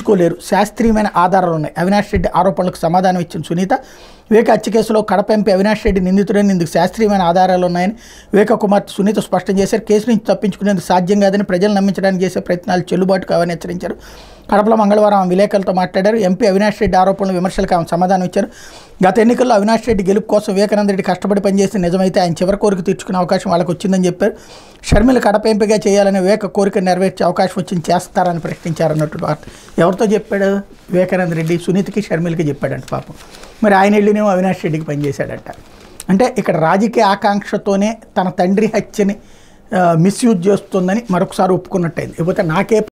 తప్పించుకోలేరు శాస్త్రీయమైన ఆధారాలు ఉన్నాయి అవినాష్ రెడ్డి ఆరోపణలకు సమాధానం ఇచ్చిన సునీత వివేక హత్య కేసులో కడప ఎంపీ అవినాష్ రెడ్డి నిందితుడని ఇందుకు శాస్త్రీయమైన ఆధారాలు ఉన్నాయని వివేక కుమార్ సునీత స్పష్టం చేశారు కేసు నుంచి తప్పించుకునేందుకు సాధ్యం కాదని ప్రజలు నమ్మించడానికి చేసే ప్రయత్నాలు చెల్లుబాటు కావని హెచ్చరించారు కడపలో మంగళవారం ఆమె విలేకరులతో మాట్లాడారు ఎంపీ అవినాష్ రెడ్డి ఆరోపణలు విమర్శలకు ఆమె సమాధానం ఇచ్చారు గత ఎన్నికల్లో అవినాష్ రెడ్డి గెలుపు కోసం వివేకానంద రెడ్డి కష్టపడి పనిచేసి నిజమైతే ఆయన చివరి కోరిక తీర్చుకునే అవకాశం వాళ్ళకి వచ్చిందని చెప్పారు షర్మిల కడప ఎంపీగా చేయాలనే వివేక కోరిక నెరవేర్చే అవకాశం వచ్చింది చేస్తారని ప్రశ్నించారన్నట్టు వార్త ఎవరితో చెప్పాడు వివేకానంద రెడ్డి సునీతకి షర్మిలకి చెప్పాడంట పాపం మరి ఆయన వెళ్ళినేమో అవినాష్ రెడ్డికి పనిచేశాడంట అంటే ఇక్కడ రాజకీయ ఆకాంక్షతోనే తన తండ్రి హత్యని మిస్యూజ్ చేస్తుందని మరొకసారి ఒప్పుకున్నట్టయింది లేకపోతే నాకే